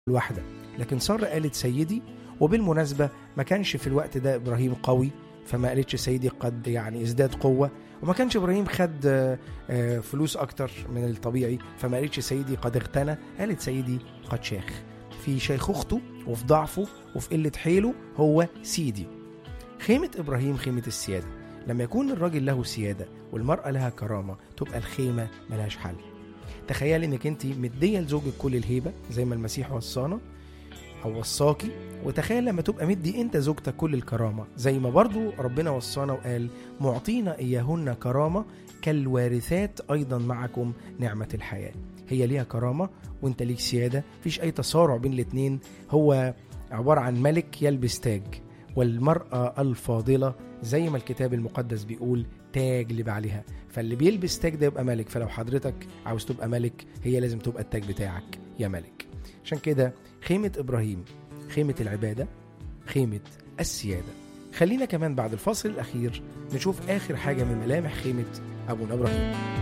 الواحدة لكن سارة قالت سيدي وبالمناسبة ما كانش في الوقت ده إبراهيم قوي فما قالتش سيدي قد يعني ازداد قوة وما كانش إبراهيم خد آه، آه، فلوس أكتر من الطبيعي فما قالتش سيدي قد اغتنى قالت سيدي قد شاخ في شيخوخته وفي ضعفه وفي قلة حيله هو سيدي خيمة إبراهيم خيمة السيادة لما يكون الراجل له سيادة والمرأة لها كرامة تبقى الخيمة ملهاش حل تخيل انك انت مدية لزوجك كل الهيبة زي ما المسيح وصانا او وصاكي وتخيل لما تبقى مدي انت زوجتك كل الكرامة زي ما برضو ربنا وصانا وقال معطينا اياهن كرامة كالوارثات ايضا معكم نعمة الحياة هي ليها كرامة وانت ليك سيادة مفيش اي تصارع بين الاتنين هو عبارة عن ملك يلبس تاج والمرأة الفاضلة زي ما الكتاب المقدس بيقول تاج لبعلها فاللي بيلبس تاج ده يبقى ملك فلو حضرتك عاوز تبقى ملك هي لازم تبقى التاج بتاعك يا ملك عشان كده خيمة إبراهيم خيمة العبادة خيمة السيادة خلينا كمان بعد الفصل الأخير نشوف آخر حاجة من ملامح خيمة أبونا إبراهيم